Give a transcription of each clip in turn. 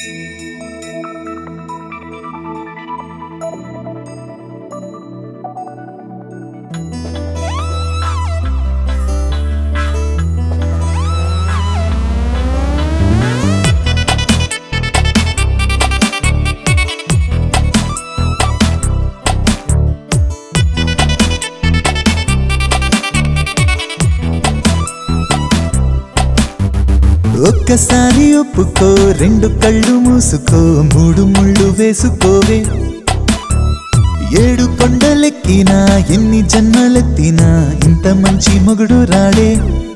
ఒక్కసారి ఒప్పుకో రెండు కళ్ళు మూసుకో మూడు ముళ్ళు వేసుకోవే ఏడు కొండలెక్కినా ఎన్ని జన్మలెత్తినా ఇంత మంచి మొగుడు రాడే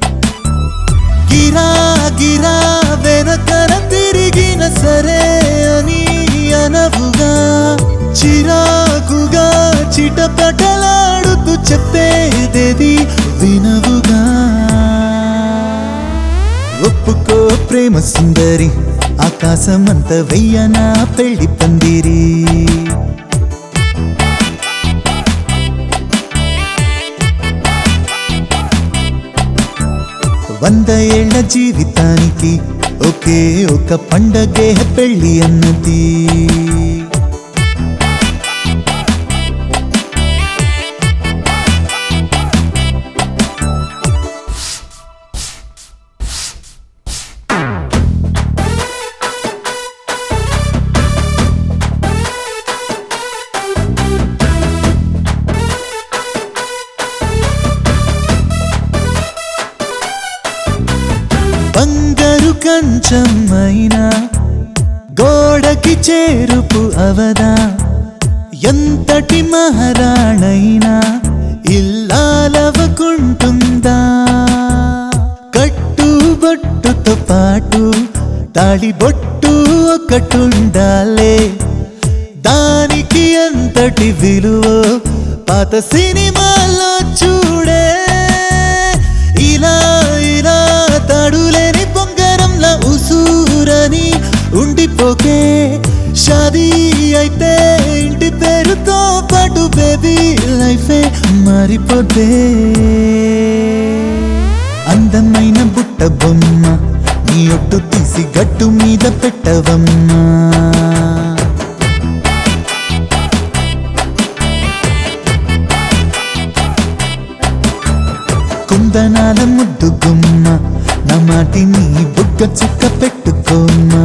గిరా గిరా వెనకన తిరిగిన సరే అని అనవుగా చిరాకుగా చిటపటలాడుతూ చెప్పేదేది వినవుగా ఒప్పుకో ప్రేమ సుందరి ఆకాశమంత వెయ్యనా పెళ్లి పందిరి వంద ఏళ్ల జీవితానికి ఒకే ఒక పండగే పెళ్లి అన్నది బంగారు కంచమైనా గోడకి చేరుపు అవదా ఎంతటి మహారాణైనా ఇల్లాలవకుంటుందా కట్టుబొట్టుతో పాటు తాళిబొట్టు ఒకటుండాలే దానికి అంతటి విలువ పాత సినిమాలో చూడే ఇలా ఇలా తాడులేని బొంగరంలా ఉసూరని ఉండిపోకే షాదీ అయితే ఇంటి పేరుతో పాటు బేబీ లైఫే మారిపోతే అందమైన బుట్ట బొమ్మ నీ ఒట్టు తీసి గట్టు మీద పెట్టవమ్మా కుందనాల ముద్దు గుమ్మ నా మాటిని బుగ్గ చుక్క పెట్టుకోమ్మా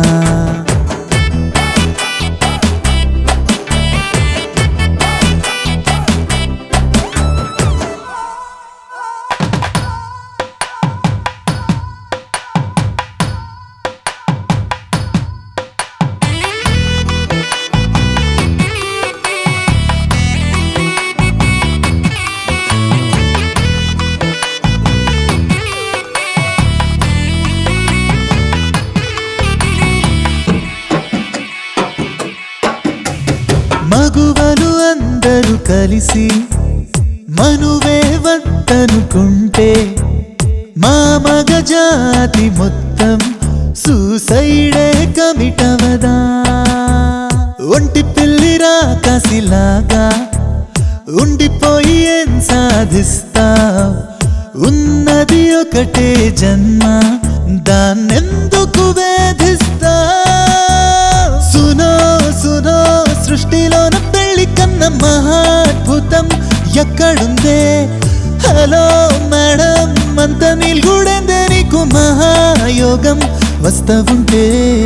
మగువలు అందరూ కలిసి మనువే వద్దనుకుంటే మా మగ జాతి మొత్తం సూసైడే కమిటవదా ఒంటి పిల్లిరా కసిలాగా ఉండిపోయి ఏం సాధిస్తా ఉన్నది ఒకటే జన్మ దాన్నెందుకు వేధిస్తా సునో సునో సృష్టిలోన పెళ్లి కన్న మహాద్భుతం ఎక్కడుందే హలో మేడం అంత నిల్గుడెందే నీకు మహాయోగం వస్తవుంటే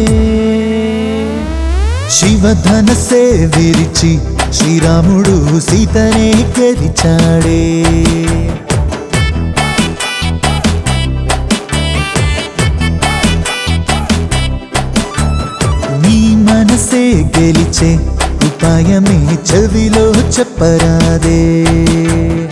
శివధనసే విరిచి శ్రీరాముడు సీతనే గెలిచాడే నీ మనసే గెలిచే ఉపాయమే చెవిలో చెప్పరాదే